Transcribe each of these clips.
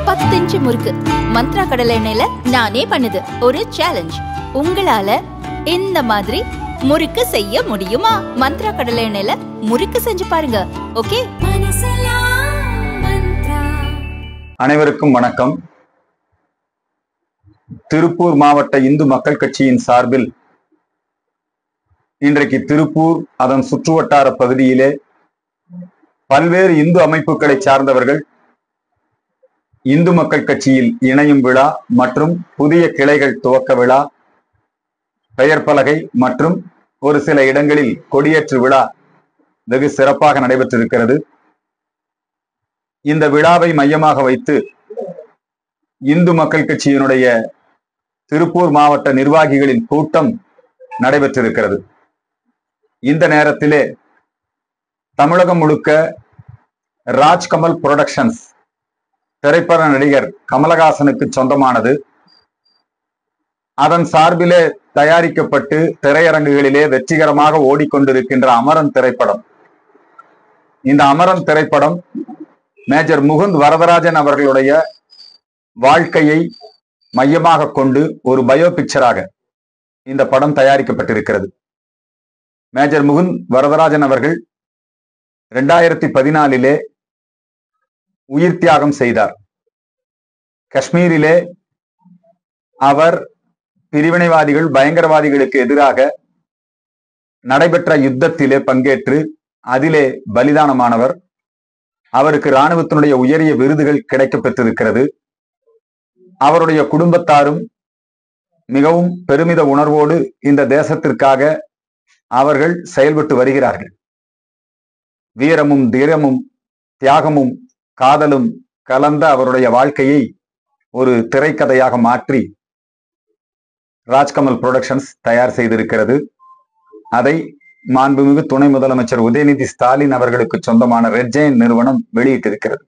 பத்து இன்ச்சு முறுக்கு மந்த்ரா கடலை எண்ணெயில நானே பண்ணுது ஒரு சேலஞ்ச் உங்களால இந்த மாதிரி முறுக்கு செய்ய முடியுமா மந்த்ரா கடலை எண்ணெயில முறுக்கு செஞ்சு பாருங்க ஓகே அனைவருக்கும் வணக்கம் திருப்பூர் மாவட்ட இந்து மக்கள் கட்சியின் சார்பில் இன்றைக்கு திருப்பூர் அதன் சுற்றுவட்டார பகுதியிலே பல்வேறு இந்து அமைப்புகளை சார்ந்தவர்கள் இந்து மக்கள் கட்சியில் இணையும் விழா மற்றும் புதிய கிளைகள் துவக்க விழா பெயர் பலகை மற்றும் ஒரு சில இடங்களில் கொடியேற்று விழா வெகு சிறப்பாக நடைபெற்றிருக்கிறது இந்த விழாவை மையமாக வைத்து இந்து மக்கள் கட்சியினுடைய திருப்பூர் மாவட்ட நிர்வாகிகளின் கூட்டம் நடைபெற்றிருக்கிறது இந்த நேரத்திலே தமிழகம் முழுக்க ராஜ்கமல் புரொடக்ஷன்ஸ் திரைப்பட நடிகர் கமலஹாசனுக்கு சொந்தமானது அதன் சார்பிலே தயாரிக்கப்பட்டு திரையரங்குகளிலே வெற்றிகரமாக ஓடிக்கொண்டிருக்கின்ற அமரன் திரைப்படம் இந்த அமரன் திரைப்படம் மேஜர் முகுந்த் வரதராஜன் அவர்களுடைய வாழ்க்கையை மையமாக கொண்டு ஒரு பயோ பிக்சராக இந்த படம் தயாரிக்கப்பட்டிருக்கிறது மேஜர் முகுந்த் வரதராஜன் அவர்கள் இரண்டாயிரத்தி பதினாலிலே உயிர் தியாகம் செய்தார் காஷ்மீரிலே அவர் பிரிவினைவாதிகள் பயங்கரவாதிகளுக்கு எதிராக நடைபெற்ற யுத்தத்திலே பங்கேற்று அதிலே பலிதானமானவர் அவருக்கு இராணுவத்தினுடைய உயரிய விருதுகள் கிடைக்கப் பெற்றிருக்கிறது அவருடைய குடும்பத்தாரும் மிகவும் பெருமித உணர்வோடு இந்த தேசத்திற்காக அவர்கள் செயல்பட்டு வருகிறார்கள் வீரமும் தீரமும் தியாகமும் காதலும் கலந்த அவருடைய வாழ்க்கையை ஒரு திரைக்கதையாக மாற்றி ராஜ்கமல் புரொடக்ஷன்ஸ் தயார் செய்திருக்கிறது அதை மாண்புமிகு துணை முதலமைச்சர் உதயநிதி ஸ்டாலின் அவர்களுக்கு சொந்தமான ரெட் ஜெயின் நிறுவனம் வெளியிட்டிருக்கிறது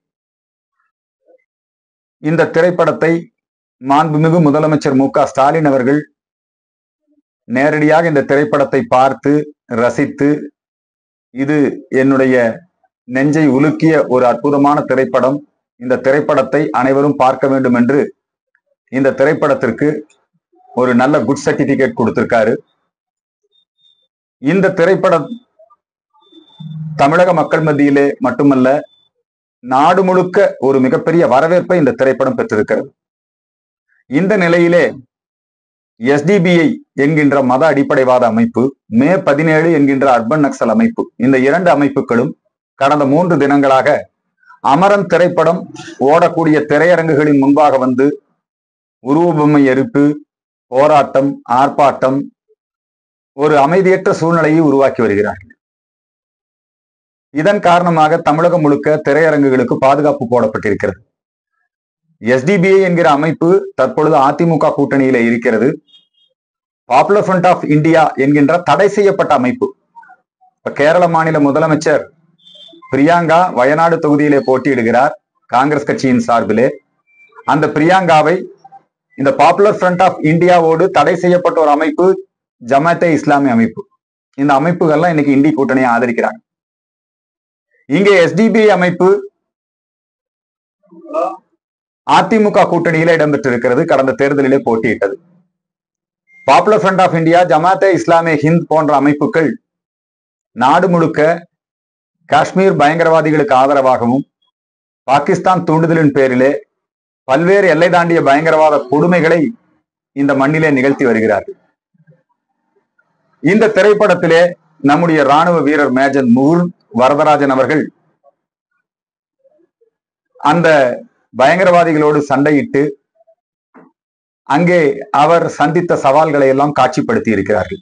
இந்த திரைப்படத்தை மாண்புமிகு முதலமைச்சர் மு க ஸ்டாலின் அவர்கள் நேரடியாக இந்த திரைப்படத்தை பார்த்து ரசித்து இது என்னுடைய நெஞ்சை உலுக்கிய ஒரு அற்புதமான திரைப்படம் இந்த திரைப்படத்தை அனைவரும் பார்க்க வேண்டும் என்று இந்த திரைப்படத்திற்கு ஒரு நல்ல குட் சர்டிபிகேட் கொடுத்திருக்காரு இந்த திரைப்படம் தமிழக மக்கள் மத்தியிலே மட்டுமல்ல நாடு முழுக்க ஒரு மிகப்பெரிய வரவேற்பை இந்த திரைப்படம் பெற்றிருக்கிறது இந்த நிலையிலே எஸ்டிபிஐ என்கின்ற மத அடிப்படைவாத அமைப்பு மே பதினேழு என்கின்ற அர்பன் நக்சல் அமைப்பு இந்த இரண்டு அமைப்புகளும் கடந்த மூன்று தினங்களாக அமரன் திரைப்படம் ஓடக்கூடிய திரையரங்குகளின் முன்பாக வந்து உருவபொம்மை எரிப்பு போராட்டம் ஆர்ப்பாட்டம் ஒரு அமைதியற்ற சூழ்நிலையை உருவாக்கி வருகிறார்கள் இதன் காரணமாக தமிழகம் முழுக்க திரையரங்குகளுக்கு பாதுகாப்பு போடப்பட்டிருக்கிறது எஸ்டிபிஐ என்கிற அமைப்பு தற்பொழுது அதிமுக கூட்டணியில இருக்கிறது பாப்புலர் ஃப்ரண்ட் ஆஃப் இந்தியா என்கின்ற தடை செய்யப்பட்ட அமைப்பு இப்ப கேரள மாநில முதலமைச்சர் பிரியங்கா வயநாடு தொகுதியிலே போட்டியிடுகிறார் காங்கிரஸ் கட்சியின் சார்பிலே அந்த பிரியங்காவை இந்த பாப்புலர் ஃப்ரண்ட் ஆஃப் இந்தியாவோடு தடை செய்யப்பட்ட ஒரு அமைப்பு ஜமாத்தே இஸ்லாமிய அமைப்பு இந்த அமைப்புகள்லாம் இன்னைக்கு இந்தி கூட்டணியை ஆதரிக்கிறாங்க இங்கே எஸ்டிபிஐ அமைப்பு அதிமுக கூட்டணியில இடம்பெற்றிருக்கிறது கடந்த தேர்தலிலே போட்டியிட்டது Popular Front of India Jamaat-e Islami Hind போன்ற அமைப்புகள் நாடு முழுக்க காஷ்மீர் பயங்கரவாதிகளுக்கு ஆதரவாகவும் பாகிஸ்தான் தூண்டுதலின் பேரிலே பல்வேறு எல்லை தாண்டிய பயங்கரவாத கொடுமைகளை இந்த மண்ணிலே நிகழ்த்தி வருகிறார்கள் இந்த திரைப்படத்திலே நம்முடைய ராணுவ வீரர் மேஜர் முகுல் வரதராஜன் அவர்கள் அந்த பயங்கரவாதிகளோடு சண்டையிட்டு அங்கே அவர் சந்தித்த சவால்களை எல்லாம் காட்சிப்படுத்தி இருக்கிறார்கள்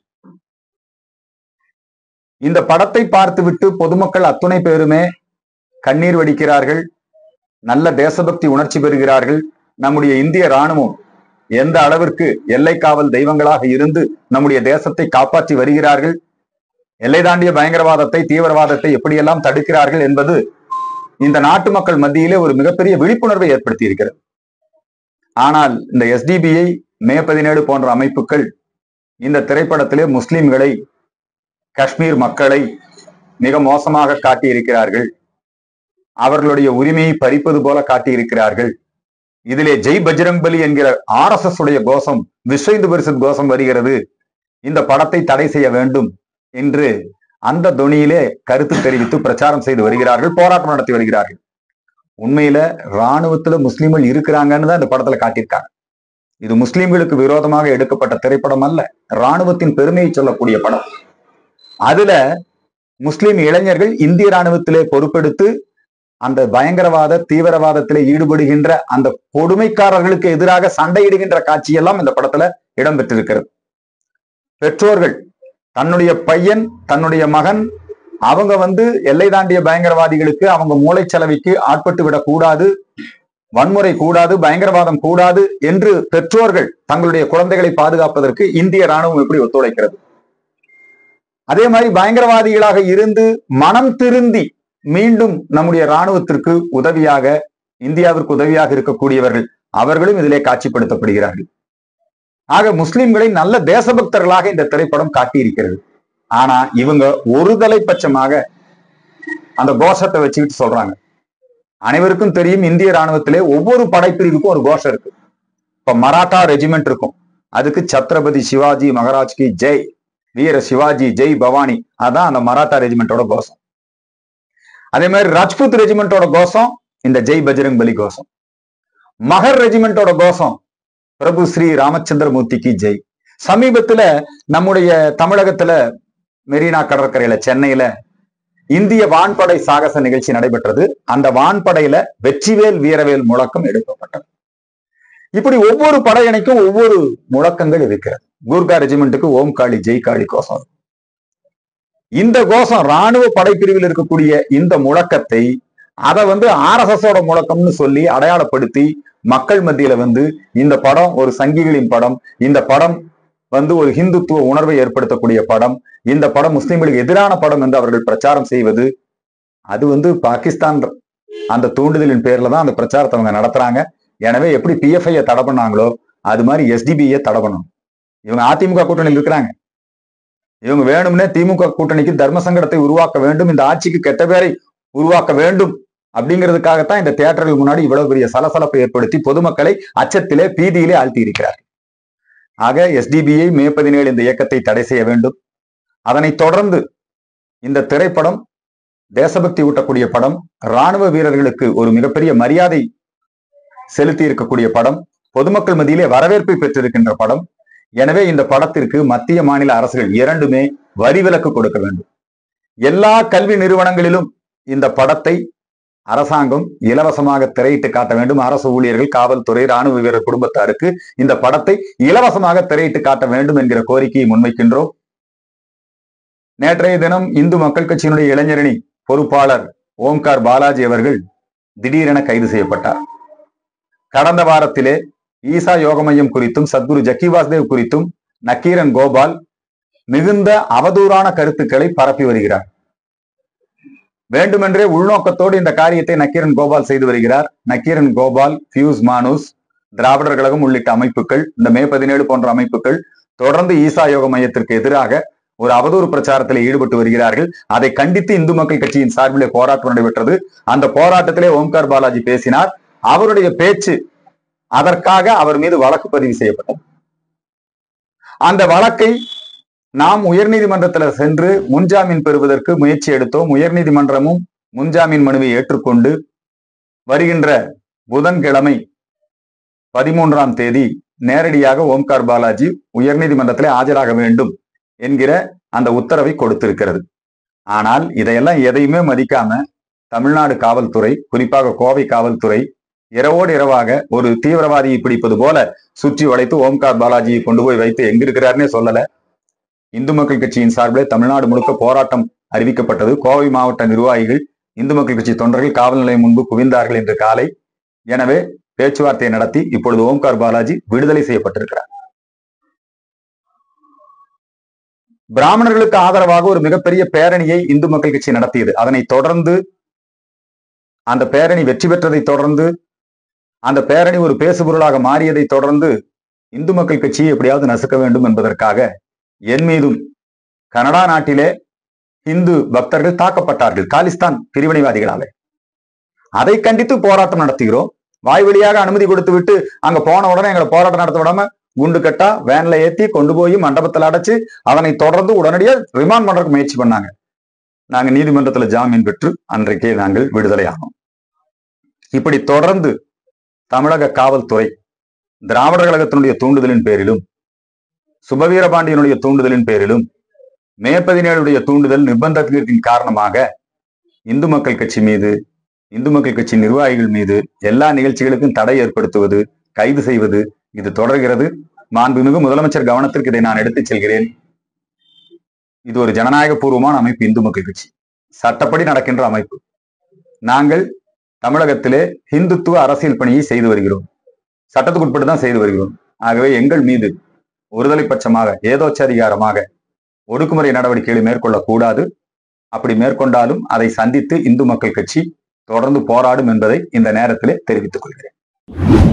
இந்த படத்தை பார்த்துவிட்டு பொதுமக்கள் அத்துணை பேருமே கண்ணீர் வடிக்கிறார்கள் நல்ல தேசபக்தி உணர்ச்சி பெறுகிறார்கள் நம்முடைய இந்திய ராணுவம் எந்த அளவிற்கு எல்லை காவல் தெய்வங்களாக இருந்து நம்முடைய தேசத்தை காப்பாற்றி வருகிறார்கள் எல்லை தாண்டிய பயங்கரவாதத்தை தீவிரவாதத்தை எப்படியெல்லாம் தடுக்கிறார்கள் என்பது இந்த நாட்டு மக்கள் மத்தியிலே ஒரு மிகப்பெரிய விழிப்புணர்வை ஏற்படுத்தி இருக்கிறது ஆனால் இந்த எஸ்டிபிஐ மே பதினேழு போன்ற அமைப்புகள் இந்த திரைப்படத்திலே முஸ்லிம்களை காஷ்மீர் மக்களை மிக மோசமாக காட்டியிருக்கிறார்கள் அவர்களுடைய உரிமையை பறிப்பது போல காட்டியிருக்கிறார்கள் இதிலே ஜெய் பஜ்ரங் பலி என்கிற ஆர் எஸ் எஸ் உடைய கோஷம் விஸ்வ இந்து பரிஷத் கோஷம் வருகிறது இந்த படத்தை தடை செய்ய வேண்டும் என்று அந்த தொனியிலே கருத்து தெரிவித்து பிரச்சாரம் செய்து வருகிறார்கள் போராட்டம் நடத்தி வருகிறார்கள் உண்மையில ராணுவத்துல முஸ்லிம்கள் இருக்கிறாங்கன்னு தான் இந்த படத்துல காட்டியிருக்காங்க இது முஸ்லிம்களுக்கு விரோதமாக எடுக்கப்பட்ட திரைப்படம் அல்ல ராணுவத்தின் பெருமையை சொல்லக்கூடிய படம் அதுல முஸ்லிம் இளைஞர்கள் இந்திய ராணுவத்திலே பொறுப்பெடுத்து அந்த பயங்கரவாத தீவிரவாதத்திலே ஈடுபடுகின்ற அந்த கொடுமைக்காரர்களுக்கு எதிராக சண்டையிடுகின்ற காட்சியெல்லாம் இந்த படத்துல இடம்பெற்றிருக்கிறது பெற்றோர்கள் தன்னுடைய பையன் தன்னுடைய மகன் அவங்க வந்து எல்லை தாண்டிய பயங்கரவாதிகளுக்கு அவங்க மூளைச்சலவைக்கு ஆட்பட்டு விடக் கூடாது வன்முறை கூடாது பயங்கரவாதம் கூடாது என்று பெற்றோர்கள் தங்களுடைய குழந்தைகளை பாதுகாப்பதற்கு இந்திய ராணுவம் எப்படி ஒத்துழைக்கிறது அதே மாதிரி பயங்கரவாதிகளாக இருந்து மனம் திருந்தி மீண்டும் நம்முடைய ராணுவத்திற்கு உதவியாக இந்தியாவிற்கு உதவியாக இருக்கக்கூடியவர்கள் அவர்களும் இதிலே காட்சிப்படுத்தப்படுகிறார்கள் ஆக முஸ்லிம்களை நல்ல தேசபக்தர்களாக இந்த திரைப்படம் காட்டியிருக்கிறது ஆனா இவங்க ஒரு தலைப்பட்சமாக அந்த கோஷத்தை வச்சுக்கிட்டு சொல்றாங்க அனைவருக்கும் தெரியும் இந்திய ராணுவத்திலே ஒவ்வொரு படைப்பிரிவுக்கும் ஒரு கோஷம் இருக்கு இப்ப மராட்டா ரெஜிமெண்ட் இருக்கும் அதுக்கு சத்ரபதி சிவாஜி மகாராஜ் கி ஜெய் வீர சிவாஜி ஜெய் பவானி அதான் அந்த மராத்தா ரெஜிமெண்டோட கோஷம் அதே மாதிரி ராஜ்புத் ரெஜிமெண்டோட கோஷம் இந்த ஜெய் பஜ்ரங் பலி கோஷம் மகர் ரெஜிமெண்டோட கோஷம் பிரபு ஸ்ரீ ராமச்சந்திரமூர்த்திக்கு ஜெய் சமீபத்துல நம்முடைய தமிழகத்துல மெரினா கடற்கரையில சென்னையில இந்திய வான்படை சாகச நிகழ்ச்சி நடைபெற்றது அந்த வான்படையில வெற்றிவேல் வீரவேல் முழக்கம் எடுக்கப்பட்டது இப்படி ஒவ்வொரு படையணிக்கும் ஒவ்வொரு முழக்கங்கள் இருக்கிறது கூர்கா ரெஜிமெண்ட்டுக்கு ஓம் காளி ஜெய் காளி கோஷம் இருக்கும். இந்த கோஷம் ராணுவ படைப்பிரிவில் இருக்கக்கூடிய இந்த முழக்கத்தை அதை வந்து ஆர்எஸ்எஸோட முழக்கம்னு சொல்லி அடையாளப்படுத்தி மக்கள் மத்தியில வந்து இந்த படம் ஒரு சங்கிகளின் படம் இந்த படம் வந்து ஒரு ஹிந்துத்துவ உணர்வை ஏற்படுத்தக்கூடிய படம் இந்த படம் முஸ்லிம்களுக்கு எதிரான படம் என்று அவர்கள் பிரச்சாரம் செய்வது அது வந்து பாகிஸ்தான் அந்த தூண்டுதலின் பேர்ல தான் அந்த பிரச்சாரத்தை அவங்க நடத்துறாங்க எனவே எப்படி பிஎஃப்ஐ தடை பண்ணாங்களோ அது மாதிரி எஸ்டிபிஐ தடை பண்ணணும் இவங்க அதிமுக கூட்டணியில் இருக்கிறாங்க இவங்க வேணும்னே திமுக கூட்டணிக்கு தர்ம சங்கடத்தை உருவாக்க வேண்டும் இந்த ஆட்சிக்கு கெட்ட பேரை உருவாக்க வேண்டும் அப்படிங்கிறதுக்காகத்தான் இந்த தியேட்டர்கள் முன்னாடி இவ்வளவு பெரிய சலசலப்பை ஏற்படுத்தி பொதுமக்களை அச்சத்திலே பீதியிலே ஆழ்த்தி இருக்கிறார் ஆக எஸ்டிபிஐ மே பதினேழு இந்த இயக்கத்தை தடை செய்ய வேண்டும் அதனைத் தொடர்ந்து இந்த திரைப்படம் தேசபக்தி ஊட்டக்கூடிய படம் ராணுவ வீரர்களுக்கு ஒரு மிகப்பெரிய மரியாதை செலுத்தி இருக்கக்கூடிய படம் பொதுமக்கள் மத்தியிலே வரவேற்பை பெற்றிருக்கின்ற படம் எனவே இந்த படத்திற்கு மத்திய மாநில அரசுகள் இரண்டுமே வரி விலக்கு கொடுக்க வேண்டும் எல்லா கல்வி நிறுவனங்களிலும் இந்த படத்தை அரசாங்கம் இலவசமாக திரையிட்டு காட்ட வேண்டும் அரசு ஊழியர்கள் காவல்துறை ராணுவ வீரர் குடும்பத்தாருக்கு இந்த படத்தை இலவசமாக திரையிட்டு காட்ட வேண்டும் என்கிற கோரிக்கையை முன்வைக்கின்றோம் நேற்றைய தினம் இந்து மக்கள் கட்சியினுடைய இளைஞரணி பொறுப்பாளர் ஓம்கார் பாலாஜி அவர்கள் திடீரென கைது செய்யப்பட்டார் கடந்த வாரத்திலே ஈசா யோக மையம் குறித்தும் சத்குரு ஜக்கி வாசுதேவ் குறித்தும் நக்கீரன் கோபால் மிகுந்த அவதூறான கருத்துக்களை பரப்பி வருகிறார் வேண்டுமென்றே உள்நோக்கத்தோடு இந்த காரியத்தை நக்கீரன் கோபால் செய்து வருகிறார் நக்கீரன் கோபால் பியூஸ் மானூஸ் திராவிடர் கழகம் உள்ளிட்ட அமைப்புகள் இந்த மே பதினேழு போன்ற அமைப்புகள் தொடர்ந்து ஈசா யோக மையத்திற்கு எதிராக ஒரு அவதூறு பிரச்சாரத்தில் ஈடுபட்டு வருகிறார்கள் அதை கண்டித்து இந்து மக்கள் கட்சியின் சார்பிலே போராட்டம் நடைபெற்றது அந்த போராட்டத்திலே ஓம்கார் பாலாஜி பேசினார் அவருடைய பேச்சு அதற்காக அவர் மீது வழக்கு பதிவு செய்யப்பட்டது அந்த வழக்கை நாம் உயர்நீதிமன்றத்துல சென்று முன்ஜாமீன் பெறுவதற்கு முயற்சி எடுத்தோம் உயர்நீதிமன்றமும் முன்ஜாமீன் மனுவை ஏற்றுக்கொண்டு வருகின்ற புதன்கிழமை பதிமூன்றாம் தேதி நேரடியாக ஓம்கார் பாலாஜி உயர்நீதிமன்றத்திலே ஆஜராக வேண்டும் என்கிற அந்த உத்தரவை கொடுத்திருக்கிறது ஆனால் இதையெல்லாம் எதையுமே மதிக்காம தமிழ்நாடு காவல்துறை குறிப்பாக கோவை காவல்துறை இரவோடு இரவாக ஒரு தீவிரவாதியை பிடிப்பது போல சுற்றி வளைத்து ஓம்கார் பாலாஜியை கொண்டு போய் வைத்து எங்க இருக்கிறாருன்னே சொல்லல இந்து மக்கள் கட்சியின் சார்பிலே தமிழ்நாடு முழுக்க போராட்டம் அறிவிக்கப்பட்டது கோவை மாவட்ட நிர்வாகிகள் இந்து மக்கள் கட்சி தொண்டர்கள் காவல் நிலையம் முன்பு குவிந்தார்கள் இன்று காலை எனவே பேச்சுவார்த்தை நடத்தி இப்பொழுது ஓம்கார் பாலாஜி விடுதலை செய்யப்பட்டிருக்கிறார் பிராமணர்களுக்கு ஆதரவாக ஒரு மிகப்பெரிய பேரணியை இந்து மக்கள் கட்சி நடத்தியது அதனை தொடர்ந்து அந்த பேரணி வெற்றி பெற்றதை தொடர்ந்து அந்த பேரணி ஒரு பேசுபொருளாக மாறியதை தொடர்ந்து இந்து மக்கள் கட்சியை எப்படியாவது நசுக்க வேண்டும் என்பதற்காக என் மீதும் கனடா நாட்டிலே இந்து பக்தர்கள் தாக்கப்பட்டார்கள் காலிஸ்தான் பிரிவினைவாதிகளாலே அதை கண்டித்து போராட்டம் நடத்துகிறோம் வாய் வழியாக அனுமதி கொடுத்து விட்டு அங்க போன உடனே எங்களை போராட்டம் நடத்த விடாம குண்டு கட்டா வேன்ல ஏத்தி கொண்டு போய் மண்டபத்தில் அடைச்சு அதனை தொடர்ந்து உடனடியா ரிமாண்ட் பண்றதுக்கு முயற்சி பண்ணாங்க நாங்க நீதிமன்றத்துல ஜாமீன் பெற்று அன்றைக்கே நாங்கள் விடுதலை ஆனோம் இப்படி தொடர்ந்து தமிழக காவல்துறை திராவிடர் கழகத்தினுடைய தூண்டுதலின் பேரிலும் சுபவீரபாண்டியனுடைய தூண்டுதலின் பேரிலும் மே பதினேழுடைய தூண்டுதல் நிர்பந்தத்தின் காரணமாக இந்து மக்கள் கட்சி மீது இந்து மக்கள் கட்சி நிர்வாகிகள் மீது எல்லா நிகழ்ச்சிகளுக்கும் தடை ஏற்படுத்துவது கைது செய்வது இது தொடர்கிறது மாண்புமிகு முதலமைச்சர் கவனத்திற்கு இதை நான் எடுத்துச் செல்கிறேன் இது ஒரு ஜனநாயக பூர்வமான அமைப்பு இந்து மக்கள் கட்சி சட்டப்படி நடக்கின்ற அமைப்பு நாங்கள் தமிழகத்திலே இந்துத்துவ அரசியல் பணியை செய்து வருகிறோம் சட்டத்துக்கு உட்பட்டு தான் செய்து வருகிறோம் ஆகவே எங்கள் மீது ஒருதலை பட்சமாக ஏதோச்சதிகாரமாக ஒடுக்குமுறை நடவடிக்கைகளை மேற்கொள்ளக்கூடாது அப்படி மேற்கொண்டாலும் அதை சந்தித்து இந்து மக்கள் கட்சி தொடர்ந்து போராடும் என்பதை இந்த நேரத்திலே தெரிவித்துக் கொள்கிறேன்